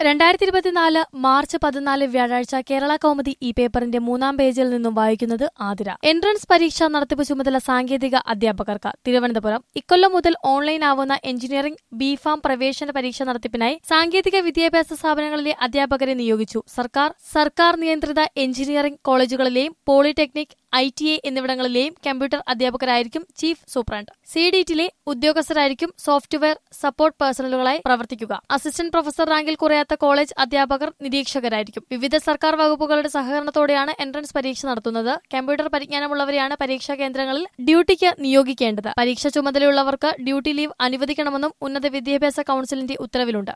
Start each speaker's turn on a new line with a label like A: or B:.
A: രണ്ടായിരത്തി ഇരുപത്തിനാല് മാർച്ച് പതിനാല് വ്യാഴാഴ്ച കേരള കൗമുദി ഈ പേപ്പറിന്റെ മൂന്നാം പേജിൽ നിന്നും വായിക്കുന്നത് ആതിര എൻട്രൻസ് പരീക്ഷ നടത്തിപ്പ് ചുമതല സാങ്കേതിക അധ്യാപകർക്ക് തിരുവനന്തപുരം ഇക്കൊല്ലം മുതൽ ഓൺലൈൻ ആവുന്ന എഞ്ചിനീയറിംഗ് ബിഫാം പ്രവേശന പരീക്ഷ നടത്തിപ്പിനായി സാങ്കേതിക വിദ്യാഭ്യാസ സ്ഥാപനങ്ങളിലെ അധ്യാപകരെ നിയോഗിച്ചു സർക്കാർ സർക്കാർ നിയന്ത്രിത എഞ്ചിനീയറിംഗ് കോളേജുകളിലെയും പോളിടെക്നിക് ഐ ടി എ എന്നിവിടങ്ങളിലെയും കമ്പ്യൂട്ടർ അധ്യാപകരായിരിക്കും ചീഫ് സൂപ്രണ്ട് സി ഡി ടിയിലെ ഉദ്യോഗസ്ഥരായിരിക്കും സോഫ്റ്റ്വെയർ സപ്പോർട്ട് പേഴ്സണലുകളായി പ്രവർത്തിക്കുക അസിസ്റ്റന്റ് പ്രൊഫസർ റാങ്കിൽ കുറയാത്ത കോളേജ് അധ്യാപകർ നിരീക്ഷകരായിരിക്കും വിവിധ സർക്കാർ വകുപ്പുകളുടെ സഹകരണത്തോടെയാണ് എൻട്രൻസ് പരീക്ഷ നടത്തുന്നത് കമ്പ്യൂട്ടർ പരിജ്ഞാനമുള്ളവരെയാണ് പരീക്ഷാ കേന്ദ്രങ്ങളിൽ ഡ്യൂട്ടിക്ക് നിയോഗിക്കേണ്ടത് പരീക്ഷ ചുമതലയുള്ളവർക്ക് ഡ്യൂട്ടി ലീവ് അനുവദിക്കണമെന്നും ഉന്നത വിദ്യാഭ്യാസ കൌൺസിലിന്റെ ഉത്തരവിലുണ്ട്